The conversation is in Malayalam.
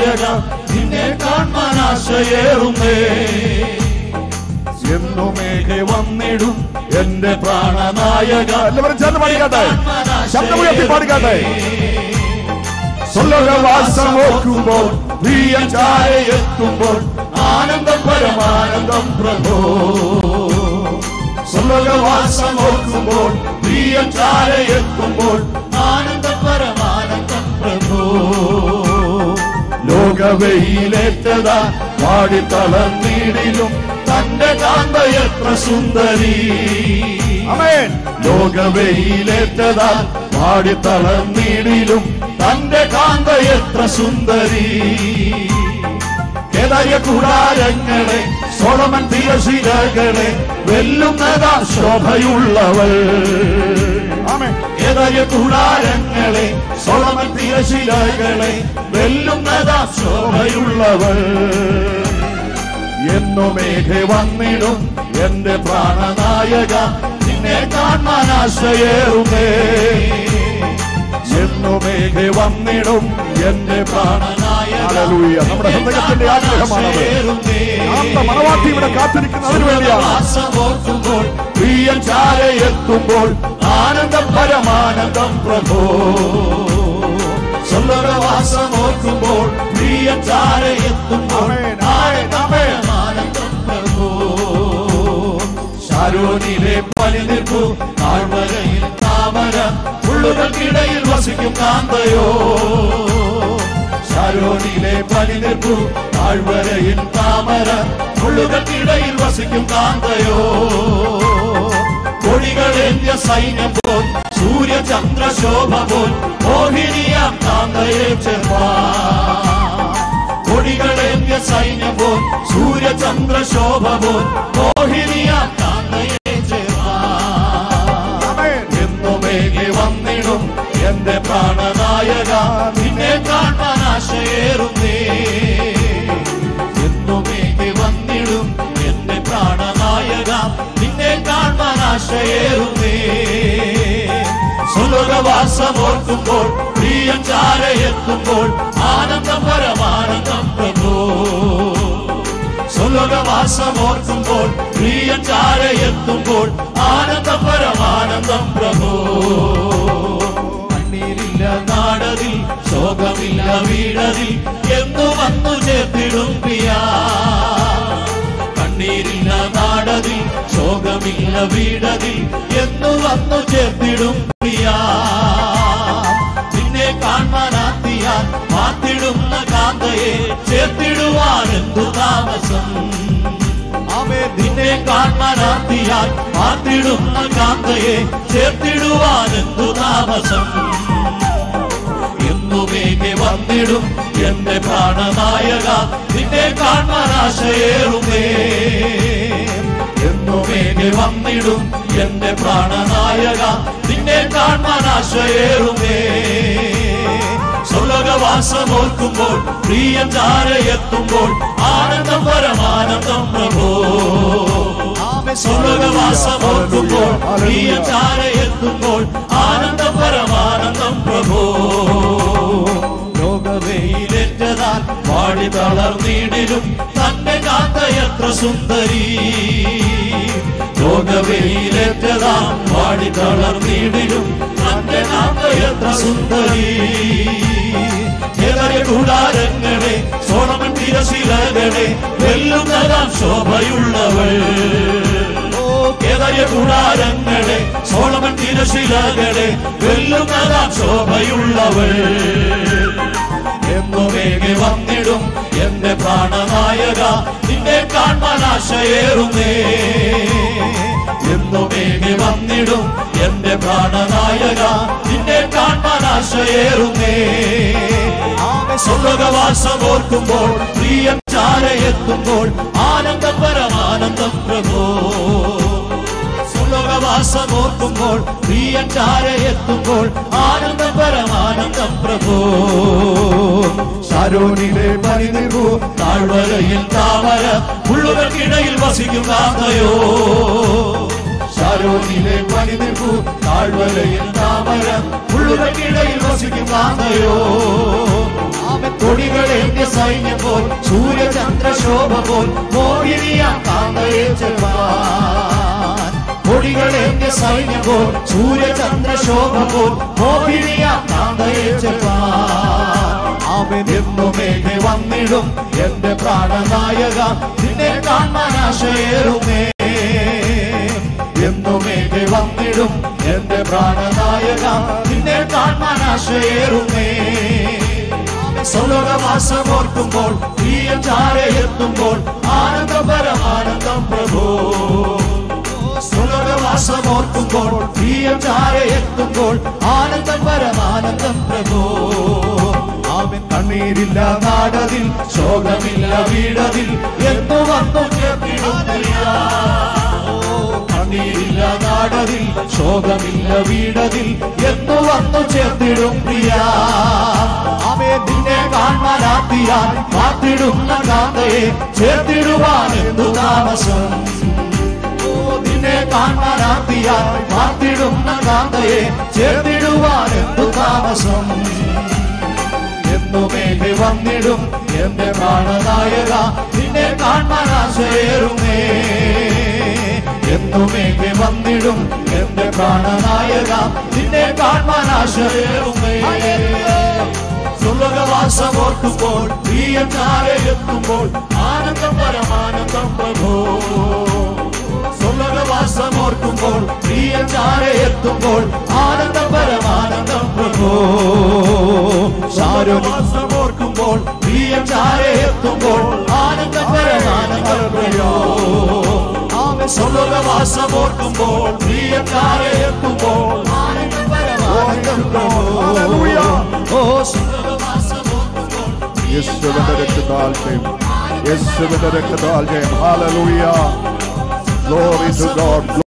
പ്രാണനായക നിന്നെ കാണാൻ ആശയേറുന്നേ എന്നുമേഘെ വന്നിടും എന്റെ പ്രാണനായക എല്ലാവരും ചേർന്ന് പാടിക്കാട്ടെ ശബ്ദമുയർത്തി പാടിക്കാട്ടെ സ്വർഗവാസം ഓർക്കുമ്പോൾ പ്രിയ ചാരയെത്തുമ്പോൾ ആനന്ദം പരമാനന്ദം പ്രഭോ സ്വർഗവാസം ഓർക്കുമ്പോൾ പ്രിയ ചാരയെത്തുമ്പോൾ ആനന്ദം പരമാനന്ദം പ്രഭോ ലോകവെയിലേറ്റതാ വാടി തളർന്നീടിലും തന്റെ കാന്ത എത്ര സുന്ദരി അമേൻ ലോകവെയിലേറ്റതാ പാടി തളർന്നീടിലും തന്റെ കാന്ത എത്ര സുന്ദരി കേദാര്യ കൂടാരങ്ങളെ സോളമൻ തിരശിലകളെ വെല്ലുന്നതാ ശോഭയുള്ളവൾ ആമേൻ കേദാര്യ കൂടാരങ്ങളെ സോളമൻ തിരശിലകളെ വെല്ലുന്നതാ ശോഭയുള്ളവൾ എന്നുമേഘെ വന്നിടും എന്റെ പ്രാണനായക നിന്നെ കാണാൻ ആശയേറുമേ എന്നുമേഘെ വന്നിടും എന്റെ പ്രാണനായക ഹല്ലേലൂയ. നമ്മുടെ ഹൃദയത്തിന്റെ ആഗ്രഹമാണത്. കാന്ത മണവാട്ടി ഇവിടെ കാത്തിരിക്കുന്നതിന് വേണ്ടിയാണ് ഓർക്കുമ്പോൾ പ്രിയൻ ചാരയെത്തുമ്പോൾ ആനന്ദം പരമാനന്ദം പ്രഭോ സ്വർഗവാസം ഓർക്കുമ്പോൾ പ്രിയൻ ചാരയെത്തുമ്പോൾ ആമേൻ, ആനന്ദം പരമാനന്ദം പ്രഭോ ശാരോനിലെ പനിനിൽപ്പു താഴ്വരയിൽ താമര ഉള്ളുകൾക്കിടയിൽ വസിക്കും കാന്തയോ ശാരോനിലെ പനിനിൽപ്പു താഴ്വരയിൽ താമര ഉള്ളുകൾക്കിടയിൽ വസിക്കും കാന്തയോ കൊടികളേന്ത്യ സൈന്യം പോൽ സൂര്യചന്ദ്രശോഭ പോൽ മോഹിനിയാം കാന്തയെ ചെറുപ്പാ കൊടികളേന്ത്യ സൈന്യം പോൽ സൂര്യചന്ദ്രശോഭ പോൽ മോഹിനിയാം കാന്തയെ ചെറുപ്പാ ആമേൻ എന്നുമേകെ വന്നിടും എന്റെ പ്രാണനായക നിന്നെ കാണാൻ ആശയേറുന്നേ എന്നുമേകെ വന്നിടും എന്റെ പ്രാണനായക നിന്നെ കാണാൻ ആശയേറുന്നേ സുലോകവാസം ഓർക്കുമ്പോൾ പ്രിയം ചാരയെത്തുമ്പോൾ ആനന്ദം പരമാനന്ദം പ്രഭോ സുലോകവാസം ഓർക്കുമ്പോൾ പ്രിയം ചാരയെത്തുമ്പോൾ ആനന്ദം പരമാനന്ദം പ്രഭോ കണ്ണീരില്ല നാടതിൽ ശോകമില്ല വീടതിൽ എന്നു വന്നു ചേർത്തിടും പിയാ കണ്ണീരില്ല നാടതിൽ ശോകമില്ല വീടതിൽ എന്നു വന്നു ചേർത്തിടും പ്രിയാ നിന്നെ കാണാനാത്തിയാൽ മാത്തിടുന്ന കാന്തയെ ചേർത്തിടുവാൻ എന്തു താമസം ആമേ നിന്നെ കാണാനാത്തിയാൽ മാത്തിടുന്ന കാന്തയെ ചേർത്തിടുവാൻ എന്തു താമസം എന്നുമേകെ വന്നിടും എന്റെ പ്രാണനായക നിന്നെ കാണാൻ ആശയേറുമേ എന്നുമേകെ വന്നിടും എന്റെ പ്രാണനായക നിന്നെ കാണാൻ ആശയേറുമേ സ്വർഗവാസം ഓർക്കുമ്പോൾ പ്രിയം ചാരയെത്തുമ്പോൾ ആനന്ദം പരമാനന്ദം പ്രഭോ സ്വർഗവാസം ഓർക്കുമ്പോൾ പ്രിയം ചാരയെത്തുമ്പോൾ ആനന്ദം പരമാനന്ദം പ്രഭോ ലോകവെയിലേറ്റതാൽ പാടി തളർന്നിടിലും തന്റെ കാത്ത എത്ര സുന്ദരി ലോകവെയിലേറ്റതാൽ പാടി തളർന്നിടിലും തന്റെ കാത്ത എത്ര സുന്ദരി ഏതറിയ കൂടാരങ്ങളെ സോളമൻ തിരശിലകളെ വെല്ലുന്നതാം ശോഭയുള്ളവൾ ഏതറിയ കൂടാരങ്ങളെ സോളമൻ തിരശിലകളെ വെല്ലുന്നതാം ശോഭയുള്ളവൾ എന്നുമേകെ വന്നിടും എന്റെ പ്രാണനായക നിന്നെ കാണാൻ ആശയേറുന്നേ എന്നുമേകെ വന്നിടും എന്റെ പ്രാണനായക നിന്നെ കാണാൻ ആശയേറുന്നേ സ്വർഗവാസം ഓർക്കുമ്പോൾ പ്രിയം ചാരയെത്തുമ്പോൾ ആനന്ദം പരമാനന്ദം പ്രഭോ സ്വർഗവാസം ഓർക്കുമ്പോൾ പ്രിയം ചാരയെത്തുമ്പോൾ ആനന്ദം പരമാനന്ദം പ്രഭോ ശാരോനിലെ പനിനിർവു താഴ്വരയിൽ താമര പുള്ളുകൾക്കിടയിൽ വസിക്കും കാന്തയോ ശാരോനിലെ പനിനിർവു താഴ്വരയിൽ താമര പുള്ളുകൾക്കിടയിൽ വസിക്കും കാന്തയോ ആമേൻ കൊടികളേന്ത്യ സൈന്യം പോൽ സൂര്യചന്ദ്രശോഭ പോൽ മോഹിനിയാം കാന്തയെ ചെൽവാൻ കൊടികളേന്ത്യ സൈന്യം പോൽ സൂര്യചന്ദ്രശോഭ പോൽ മോഹിനിയാം കാന്തയെ ചെൽവാൻ അവൻ എന്നുമേഘെ വന്നിടും എന്റെ പ്രാണനായക നിന്നെ കാണാൻ ആശയേറുമേ എന്നുമേഘെ വന്നിടും എന്റെ പ്രാണനായക നിന്നെ കാണാൻ ആശയേറുമേ സ്വർഗവാസമോർക്കുമ്പോൾ പ്രിയം ചാരെ എത്തുമ്പോൾ ആനന്ദപരം ആനന്ദം പ്രഭു സ്വർഗവാസമോർക്കുമ്പോൾ പ്രിയം ചാരെ എത്തുമ്പോൾ ആനന്ദം പരമാനന്ദം പ്രഭു അവൻ കണ്ണീരില്ല നാടതിൽ ശോകമില്ല വീടതിൽ എന്നു വന്നു കേട്ടിടുന്നില്ല കണ്ണീരില്ല നാടതിൽ ശോകമില്ല വീടതിൽ എന്നു വന്നു ചേർത്തിടും പ്രിയ അവയെ നിന്നെ കാണാനാത്തിയാൽ കാത്തിടുന്ന കാന്തയെ ചേർത്തിടുവാൻ എന്തു താമസം ഓ, നിന്നെ കാണാനാത്തിയാൽ കാത്തിടുന്ന കാന്തയെ ചേർത്തിടുവാൻ എന്തു താമസം എന്നുമേഘെ വന്നിടും എന്റെ പ്രാണനായക നിന്നെ കാണാൻ ആശയേറുമേ എന്നുമേഘെ വന്നിടും എന്റെ പ്രാണനായക നിന്നെ കാണാൻ ആശയേറുമേ സുലഭവാസം ഓർക്കുമ്പോൾ പ്രിയക്കാരെ എത്തുമ്പോൾ ആനന്ദം പരമാനന്ദം പ്രഭോ സ്വർഗവാസം ഓർക്കുമ്പോൾ പ്രിയക്കാരെ എത്തുമ്പോൾ ആനന്ദം പരമാനന്ദം പ്രഭോ ശാരോവാസം ഓർക്കുമ്പോൾ പ്രിയക്കാരെ എത്തുമ്പോൾ ആനന്ദം പരമാനന്ദം പ്രഭോ ആമേ സ്വർഗവാസം ഓർക്കുമ്പോൾ പ്രിയക്കാരെ എത്തുമ്പോൾ ആനന്ദം പരമാനന്ദം പ്രഭോ ഓ സ്വർഗവാസം ഓർക്കുമ്പോൾ യേശുവിന്റെ രക്തത്താൽ ജയം യേശുവിന്റെ രക്തത്താൽ ജയം ഹാലലൂയ Glory to God.